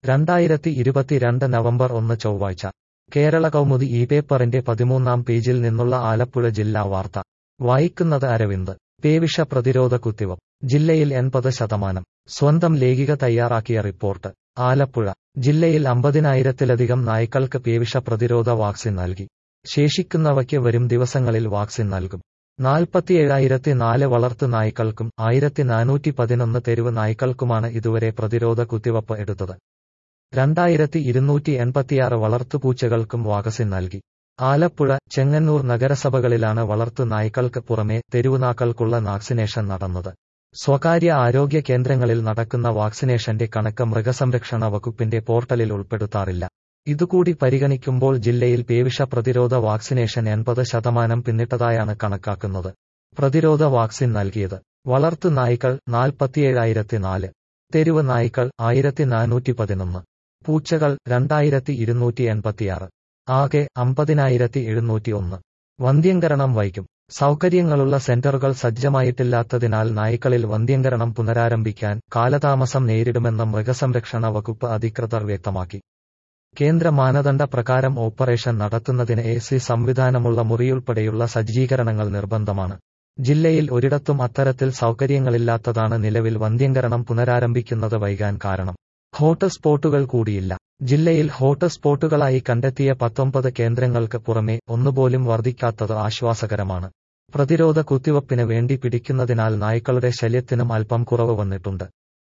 രണ്ടായിരത്തി ഇരുപത്തിരണ്ട് നവംബർ ഒന്ന് ചൊവ്വാഴ്ച കേരള കൗമുദി ഈ പേപ്പറിന്റെ പതിമൂന്നാം പേജിൽ നിന്നുള്ള ആലപ്പുഴ ജില്ലാ വാർത്ത വായിക്കുന്നത് അരവിന്ദ് പേവിഷ പ്രതിരോധ കുത്തിവപ്പ് ജില്ലയിൽ എൺപത് ശതമാനം സ്വന്തം ലേഖിക തയ്യാറാക്കിയ റിപ്പോർട്ട് ആലപ്പുഴ ജില്ലയിൽ അമ്പതിനായിരത്തിലധികം നായ്ക്കൾക്ക് പേവിഷ പ്രതിരോധ വാക്സിൻ നൽകി ശേഷിക്കുന്നവയ്ക്ക് വരും ദിവസങ്ങളിൽ വാക്സിൻ നൽകും നാൽപ്പത്തിയേഴായിരത്തി നാല് വളർത്തു നായ്ക്കൾക്കും ആയിരത്തി നാനൂറ്റി പതിനൊന്ന് തെരുവ് നായ്ക്കൾക്കുമാണ് ഇതുവരെ പ്രതിരോധ കുത്തിവപ്പ് എടുത്തത് രണ്ടായിരത്തി ഇരുന്നൂറ്റി എൺപത്തിയാറ് വളർത്തുപൂച്ചകൾക്കും വാക്സിൻ നൽകി ആലപ്പുഴ ചെങ്ങന്നൂർ നഗരസഭകളിലാണ് വളർത്തു നായ്ക്കൾക്ക് പുറമെ തെരുവുനാക്കൾക്കുള്ള വാക്സിനേഷൻ നടന്നത് സ്വകാര്യ ആരോഗ്യ കേന്ദ്രങ്ങളിൽ നടക്കുന്ന വാക്സിനേഷന്റെ കണക്ക് മൃഗസംരക്ഷണ വകുപ്പിന്റെ പോർട്ടലിൽ ഉൾപ്പെടുത്താറില്ല ഇതുകൂടി പരിഗണിക്കുമ്പോൾ ജില്ലയിൽ പേവിഷ പ്രതിരോധ വാക്സിനേഷൻ എൺപത് ശതമാനം പിന്നിട്ടതായാണ് കണക്കാക്കുന്നത് പ്രതിരോധ വാക്സിൻ നൽകിയത് വളർത്തു നായ്ക്കൾ നാൽപ്പത്തിയേഴായിരത്തി നാല് തെരുവ് നായ്ക്കൾ ആയിരത്തി നാനൂറ്റി പതിനൊന്ന് പൂച്ചകൾ രണ്ടായിരത്തി ഇരുന്നൂറ്റി എൺപത്തിയാറ് ആകെ അമ്പതിനായിരത്തി എഴുന്നൂറ്റി ഒന്ന് വന്ധ്യംകരണം വൈകും സൗകര്യങ്ങളുള്ള സെന്ററുകൾ സജ്ജമായിട്ടില്ലാത്തതിനാൽ നായ്ക്കളിൽ വന്ധ്യംകരണം പുനരാരംഭിക്കാൻ കാലതാമസം നേരിടുമെന്ന് മൃഗസംരക്ഷണ വകുപ്പ് അധികൃതർ വ്യക്തമാക്കി കേന്ദ്ര മാനദണ്ഡ പ്രകാരം ഓപ്പറേഷൻ നടത്തുന്നതിന് എ സി സംവിധാനമുള്ള മുറിയുൾപ്പെടെയുള്ള സജ്ജീകരണങ്ങൾ നിർബന്ധമാണ് ജില്ലയിൽ ഒരിടത്തും അത്തരത്തിൽ സൗകര്യങ്ങളില്ലാത്തതാണ് നിലവിൽ വന്ധ്യംകരണം പുനരാരംഭിക്കുന്നത് വൈകാൻ കാരണം ഹോട്ട് സ്പോട്ടുകൾ കൂടിയില്ല ജില്ലയിൽ ഹോട്ട് സ്പോട്ടുകളായി കണ്ടെത്തിയ പത്തൊമ്പത് കേന്ദ്രങ്ങൾക്ക് പുറമെ ഒന്നുപോലും വർദ്ധിക്കാത്തത് ആശ്വാസകരമാണ് പ്രതിരോധ കുത്തിവപ്പിന് വേണ്ടി പിടിക്കുന്നതിനാൽ നായ്ക്കളുടെ ശല്യത്തിനും അല്പം കുറവ് വന്നിട്ടുണ്ട്